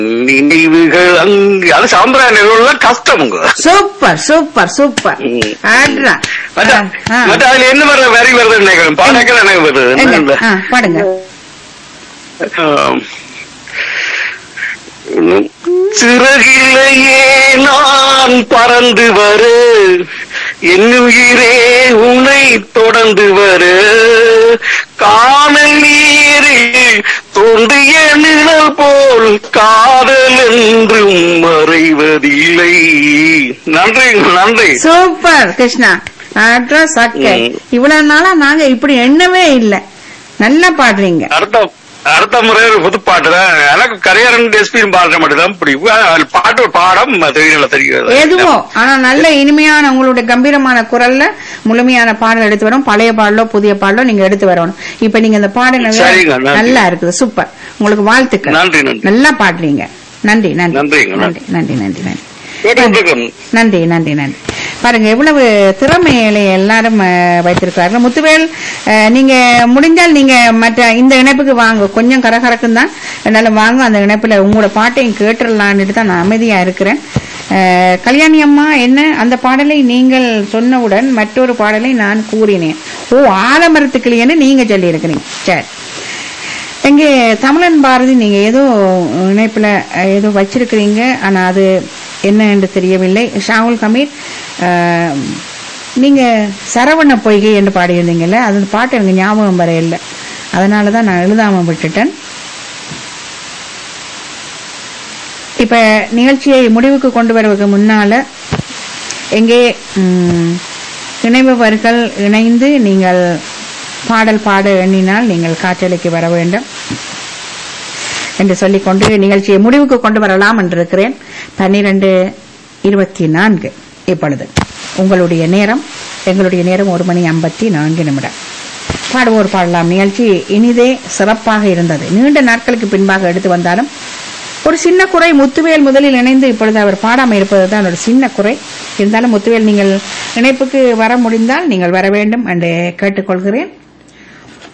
நினைவுகள் அங்கு அது சாம்பிராணிகள் கஷ்டமுங்க சூப்பர் சூப்பர் சூப்பர் ம். ஆடுறா மற்ற ஆ, ஆ. மற்ற அதுல என்ன வர வரி வருதுன்னு நினைக்கிறேன் பாடக்கள் எனக்கு வருது எங்க? என்ன ஆ, பாடுங்க ஆம். சிறகிலேயே நான் பறந்து வர என்னுயிரே உன்னை தொடர்ந்து வர காணல் நீரில் தோன்றிய நிழல் போல் காதல் என்றும் மறைவதில்லை நன்றி நன்றி சூப்பர் கிருஷ்ணா ஆடுறா சக்கை ம். இவ்வளவு நாளா நாங்க இப்படி எண்ணவே இல்ல நல்லா பாடுறீங்க அடுத்த அடுத்த முறை ஒரு புது பாட்டு தான் எனக்கு கரையாரன் எஸ்பியும் பாடுற மட்டும் தான் பிடிக்கும் அது பாட்டு பாடம் தெரியல தெரியாது எதுவோ ஆனா நல்ல இனிமையான உங்களுடைய கம்பீரமான குரல்ல முழுமையான பாடல் எடுத்து வரும் பழைய பாடலோ புதிய பாடலோ நீங்க எடுத்து வரணும் இப்ப நீங்க இந்த பாடல் சரிங்க, நன்றி. நல்லா இருக்குது சூப்பர் உங்களுக்கு வாழ்த்துக்கள் நன்றி, நன்றி. நல்லா பாடுறீங்க நன்றி நன்றி நன்றிங்க, நன்றி நன்றி நன்றி நன்றி கேட்டுக்கொண்டிருக்கோம். நன்றி நன்றி நன்றி பாருங்க எவ்வளவு திறமைகளை எல்லாரும் அஹ், வைத்திருக்கிறார்கள் முத்துவேல் அஹ், நீங்க முடிஞ்சால் நீங்க மற்ற இந்த இணைப்புக்கு வாங்க கொஞ்சம் கரகரக்கும் தான் அதனால வாங்க அந்த இணைப்புல உங்களோட பாட்டையும் கேட்டுடலான்ட்டு தான் நான் அமைதியா இருக்கிறேன் அஹ், கல்யாணி அம்மா என்ன அந்த பாடலை நீங்கள் சொன்னவுடன் மற்றொரு பாடலை நான் கூறினேன் ஓ ஆலமரத்துக்கிளியன்னு நீங்க சொல்லி இருக்கிறீங்க சரி இங்கே தமிழன் பாரதி நீங்க ஏதோ இணைப்புல அஹ், ஏதோ வச்சிருக்கிறீங்க ஆனா அது என்ன என்று தெரியவில்லை ஷாவுல் கமீர் அஹ், நீங்க சரவண பொய்கை என்று பாடியிருந்தீங்கல்ல அது பாட்டு எனக்கு ஞாபகம் வர இல்லை அதனால தான் நான் எழுதாம விட்டுட்டேன் இப்ப நிகழ்ச்சியை முடிவுக்கு கொண்டு வருவதற்கு முன்னால எங்கே ம், இணைபவர்கள் இணைந்து நீங்கள் பாடல் பாட எண்ணினால் நீங்கள் காற்றலைக்கு வர வேண்டும் என்று சொல்லிக்கொண்டு நிகழ்ச்சியை முடிவுக்கு கொண்டு வரலாம் என்றிருக்கிறேன் பன்னிரண்டு இருபத்தி நான்கு இப்பொழுது உங்களுடைய நேரம் எங்களுடைய நேரம் ஒரு மணி ஐம்பத்தி நான்கு நிமிடம் பாடுவோர் பாடலாம் நிகழ்ச்சி இனிதே சிறப்பாக இருந்தது நீண்ட நாட்களுக்கு பின்பாக எடுத்து வந்தாலும் ஒரு சின்ன குறை முத்துவேல் முதலில் இணைந்து இப்பொழுது அவர் பாடாமல் இருப்பது தான் ஒரு சின்ன குறை இருந்தாலும் முத்துவேல் நீங்கள் இணைப்புக்கு வர முடிந்தால் நீங்கள் வர வேண்டும் என்று கேட்டுக்கொள்கிறேன்